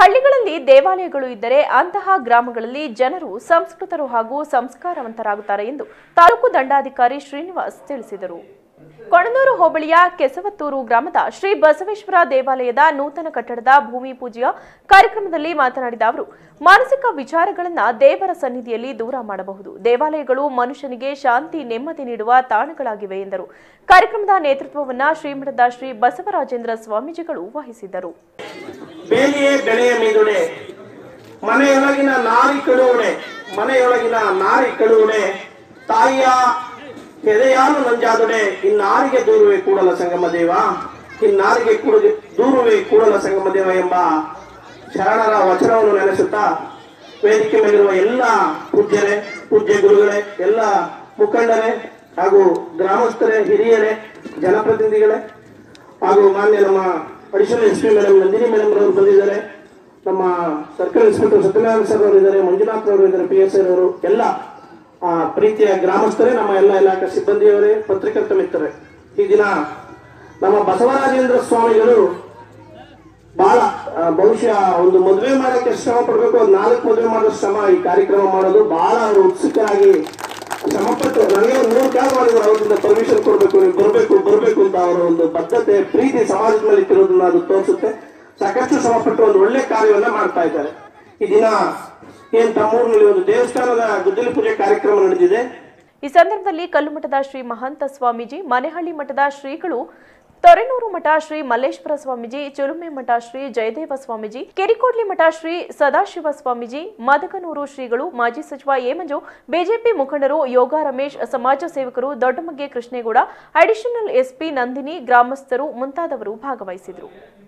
ಹಳ್ಳಿಗಳಲ್ಲಿ ದೇವಾಲಯಗಳು ಇದ್ದರೆ ಅಂತಹ ಗ್ರಾಮಗಳಲ್ಲಿ ಜನರು ಸಂಸ್ಕೃತರು ಹಾಗೂ ಸಂಸ್ಕಾರವಂತರಾಗುತ್ತಾರೆ ಎಂದು ತಾಲೂಕು ದಂಡಾಧಿಕಾರಿ ಶ್ರೀನಿವಾಸ್ ತಿಳಿಸಿದರು ಕೊಣನೂರು ಹೋಬಳಿಯ ಕೆಸವತ್ತೂರು ಗ್ರಾಮದ ಶ್ರೀ ಬಸವೇಶ್ವರ ದೇವಾಲಯದ ನೂತನ ಕಟ್ಟಡದ ಭೂಮಿ ಪೂಜೆಯ ಕಾರ್ಯಕ್ರಮದಲ್ಲಿ ಮಾತನಾಡಿದ ಅವರು ಮಾನಸಿಕ ವಿಚಾರಗಳನ್ನ ದೇವರ ಸನ್ನಿಧಿಯಲ್ಲಿ ದೂರ ಮಾಡಬಹುದು ದೇವಾಲಯಗಳು ಮನುಷ್ಯನಿಗೆ ಶಾಂತಿ ನೆಮ್ಮದಿ ನೀಡುವ ತಾಣಗಳಾಗಿವೆ ಎಂದರು ಕಾರ್ಯಕ್ರಮದ ನೇತೃತ್ವವನ್ನ ಶ್ರೀಮಠದ ಶ್ರೀ ಬಸವರಾಜೇಂದ್ರ ಸ್ವಾಮೀಜಿಗಳು ವಹಿಸಿದ್ದರು ಬೇಲಿಯೇ ಬೆಳೆಯ ಮೀದುಡೆ ಮನೆಯೊಳಗಿನ ನಾರಿ ಕಳುವಡೆ ಮನೆಯೊಳಗಿನ ನಾರಿ ಕಳುವಡೆ ತಾಯಿಯ ಎದೆಯಾಲು ನಂಜಾದುಡೆ ಇನ್ನಾರಿಗೆ ದೂರುವೆ ಕೂಡಲ ಸಂಗಮ ದೇವ ಇನ್ನಾರಿಗೆ ಕೂಡ ದೂರುವೆ ಕೂಡಲ ಸಂಗಮ ದೇವ ಎಂಬ ಶರಣರ ವಚನವನ್ನು ನೆನೆಸುತ್ತಾ ವೇದಿಕೆ ಮೇಲಿರುವ ಎಲ್ಲ ಪೂಜ್ಯರೇ ಪೂಜ್ಯ ಗುರುಗಳೇ ಎಲ್ಲ ಮುಖಂಡರೇ ಹಾಗೂ ಗ್ರಾಮಸ್ಥರೇ ಹಿರಿಯರೇ ಜನಪ್ರತಿನಿಧಿಗಳೇ ಹಾಗೂ ಮಾನ್ಯ ನಮ್ಮ additional S P madam Nandini madam ಅವರು ಬಂದಿದ್ದಾರೆ ನಮ್ಮ ಸರ್ಕಲ್ ಇನ್ಸ್ಪೆಕ್ಟರ್ ಸತ್ಯನಾರಾಯಣ ಸರ್ ಅವರು ಇದ್ದಾರೆ ಮಂಜುನಾಥ್ ಅವರು ಇದ್ದಾರೆ ಪಿ ಎಸ್ ಐ ಅವರು ಎಲ್ಲ ಆ, ಪ್ರೀತಿಯ ಗ್ರಾಮಸ್ಥರೇ ನಮ್ಮ ಎಲ್ಲ ಇಲಾಖೆ ಸಿಬ್ಬಂದಿಯವರೇ ಪತ್ರಕರ್ತ ಮಿತ್ರರೇ ಈ ದಿನ ನಮ್ಮ ಬಸವರಾಜೇಂದ್ರ ಸ್ವಾಮಿಗಳು ಬಹಳ ಆ, ಬಹುಶಃ ಒಂದು ಮದುವೆ ಮಾಡಕ್ಕೆ ಶ್ರಮ ಪಡ್ಬೇಕು ಒಂದು ನಾಲ್ಕು ಮದುವೆ ಮಾಡೋ ಶ್ರಮ ಈ ಕಾರ್ಯಕ್ರಮ ಮಾಡೋದು ಬಹಳ ಅವರು ಉತ್ಸುಕರಾಗಿ ಶ್ರಮಪಟ್ಟು ನನಗೆ ಒಂದು ಮೂರು ಕಾಲ್ ಮಾಡಿದ್ರು ಅವರಿಂದ ಪರ್ಮಿಷನ್ ಕೊಡ್ಬೇಕು ನೀವು ಬರ್ಬೇಕು ಬರ್ಬೇಕು ಅಂತ ಅವರ ಒಂದು ಬದ್ಧತೆ ಪ್ರೀತಿ ಸಮಾಜದ ಮೇಲೆ ಇಟ್ಟಿರೋದನ್ನ ಅದು ತೋರಿಸುತ್ತೆ ಸಾಕಷ್ಟು ಶ್ರಮಪಟ್ಟು ಒಂದು ಒಳ್ಳೆ ಕಾರ್ಯವನ್ನ ಮಾಡ್ತಾ ಇದ್ದಾರೆ ಈ ದಿನ ಏನ್ ತಮ್ಮೂರಿನಲ್ಲಿ ಒಂದು ದೇವಸ್ಥಾನದ ಗುದ್ದಲಿ ಪೂಜೆ ಕಾರ್ಯಕ್ರಮ ನಡೆದಿದೆ ಈ ಸಂದರ್ಭದಲ್ಲಿ ಕಲ್ಲುಮಠದ ಶ್ರೀ ಮಹಂತ ಸ್ವಾಮೀಜಿ ಮನೆಹಳ್ಳಿ ಮಠದ ಶ್ರೀಗಳು ತೊರೆನೂರು ಮಠ ಶ್ರೀ ಮಲ್ಲೇಶ್ವರ ಸ್ವಾಮೀಜಿ ಚಿಲುಮೆ ಮಠ ಶ್ರೀ ಜಯದೇವ ಸ್ವಾಮೀಜಿ ಕೆರಿಕೋಡ್ಲಿ ಮಠ ಶ್ರೀ ಸದಾಶಿವ ಸ್ವಾಮೀಜಿ ಮದಕನೂರು ಶ್ರೀಗಳು ಮಾಜಿ ಸಚಿವ ಎ ಮಂಜು ಬಿಜೆಪಿ ಮುಖಂಡರು ಯೋಗ ರಮೇಶ್ ಸಮಾಜ ಸೇವಕರು ದೊಡ್ಡಮಗ್ಗೆ ಕೃಷ್ಣೇಗೌಡ ಅಡಿಷನಲ್ ಎಸ್ಪಿ ನಂದಿನಿ ಗ್ರಾಮಸ್ಥರು ಮುಂತಾದವರು ಭಾಗವಹಿಸಿದರು